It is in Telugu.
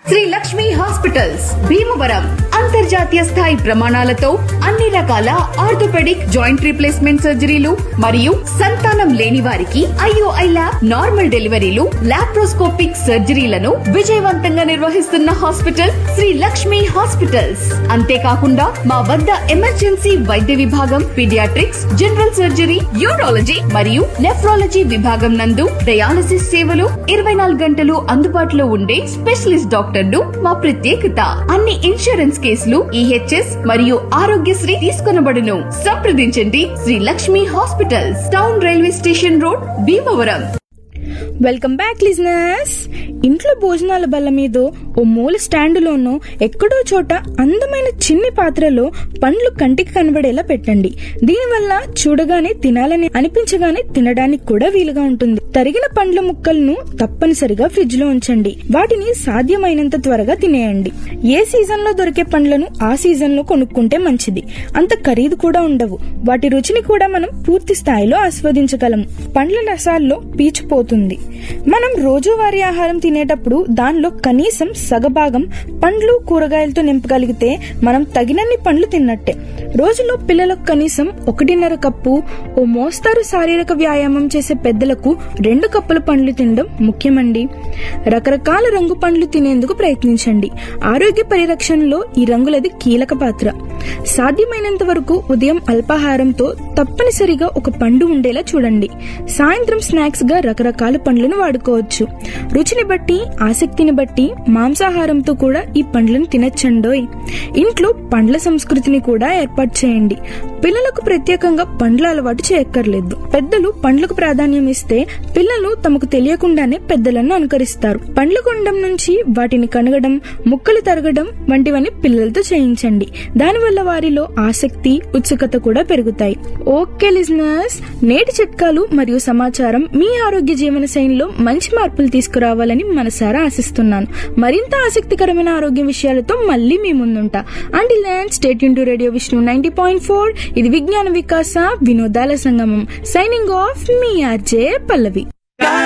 శ్రీ లక్ష్మి హాస్పిటల్స్ భీమవరం అంతర్జాతీయ స్థాయి ప్రమాణాలతో అన్ని రకాల ఆర్థోపెడిక్ జాయింట్ రీప్లేస్మెంట్ సర్జరీలు మరియు సంతానం లేని వారికి ఐఓఐ ల్యాబ్ నార్మల్ డెలివరీలు లాప్రోస్కోపిక్ సర్జరీలను విజయవంతంగా నిర్వహిస్తున్న హాస్పిటల్ శ్రీ లక్ష్మి హాస్పిటల్స్ అంతేకాకుండా మా వద్ద ఎమర్జెన్సీ వైద్య విభాగం పీడియాట్రిక్స్ జనరల్ సర్జరీ యూరాలజీ మరియు నెఫ్రాలజీ విభాగం నందు డయాలసిస్ సేవలు ఇరవై నాలుగు గంటలు అందుబాటులో ఉండే స్పెషలిస్ట్ డాక్టర్లు మా ప్రత్యేకత అన్ని ఇన్సూరెన్స్ కేసులు ఈహెచ్ఎస్ మరియు ఆరోగ్యశ్రీ తీసుకొనబడును సంప్రదించండి Sri Lakshmi hospitals town railway station road Bhimavaram welcome back listeners ఇంట్లో భోజనాల బల్ల మీద ఓ మూల స్టాండులోనో ఎక్కడో చోట అందమైన చిన్ని పాత్రలో పండ్లు కంటికి కనబడేలా పెట్టండి దీనివల్ల చూడగానే తినాలని అనిపించగానే తినడానికి కూడా వీలుగా ఉంటుంది తరిగిన పండ్ల ముక్కలను తప్పనిసరిగా ఫ్రిడ్జ్ లో ఉంచండి వాటిని సాధ్యమైనంత త్వరగా తినేయండి ఏ సీజన్ లో దొరికే పండ్లను ఆ సీజన్ లో కొనుక్కుంటే మంచిది అంత ఖరీదు కూడా ఉండవు వాటి రుచిని కూడా మనం పూర్తి స్థాయిలో ఆస్వాదించగలము పండ్ల రసాల్లో పీచు పోతుంది మనం రోజువారీ ఆహారం తినేటప్పుడు దానిలో కనీసం సగభాగం పండ్లు కూరగాయలతో నింపగలిగితే మనం తగినన్ని పండ్లు తిన్నట్టే రోజులో పిల్లలకు కనీసం ఒకటిన్నర కప్పు ఓ మోస్తారు శారీరక వ్యాయామం చేసే పెద్దలకు రెండు కప్పుల పండ్లు తినడం ముఖ్యమండి రకరకాల రంగు పండ్లు తినేందుకు ప్రయత్నించండి ఆరోగ్య పరిరక్షణలో ఈ రంగులది కీలక పాత్ర సాధ్యమైనంత వరకు ఉదయం అల్పాహారంతో తప్పనిసరిగా ఒక పండు ఉండేలా చూడండి సాయంత్రం స్నాక్స్ గా రకరకాల పండ్లను వాడుకోవచ్చు రుచిని బట్టి ఆసక్తిని బట్టి మాంసాహారంతో కూడా ఈ పండ్లను తినచ్చండోయ్ ఇంట్లో పండ్ల సంస్కృతిని కూడా ఏర్పాటు చేయండి పిల్లలకు ప్రత్యేకంగా పండ్ల అలవాటు చేయక్కర్లేదు పెద్దలు పండ్లకు ప్రాధాన్యం ఇస్తే పిల్లలు తమకు తెలియకుండానే పెద్దలను అనుకరిస్తారు పండ్లు కొనడం నుంచి వాటిని కనగడం ముక్కలు తరగడం వంటివన్నీ పిల్లలతో చేయించండి దానివల్ల వారిలో ఆసక్తి ఉత్సుకత కూడా పెరుగుతాయి ఓకే లిజనర్స్ నేటి చిట్కాలు మరియు సమాచారం మీ ఆరోగ్య జీవన శైలిలో మంచి మార్పులు తీసుకురావాలని మనసారా ఆశిస్తున్నాను మరింత ఆసక్తికరమైన ఆరోగ్య విషయాలతో మళ్ళీ మీ ముందుంటా and land state into radio Vishnu ninety point four ఇది విజ్ఞాన వికాస వినోదాల సంగమం సైనింగ్ ఆఫ్ మీ ఆర్జే పల్లవి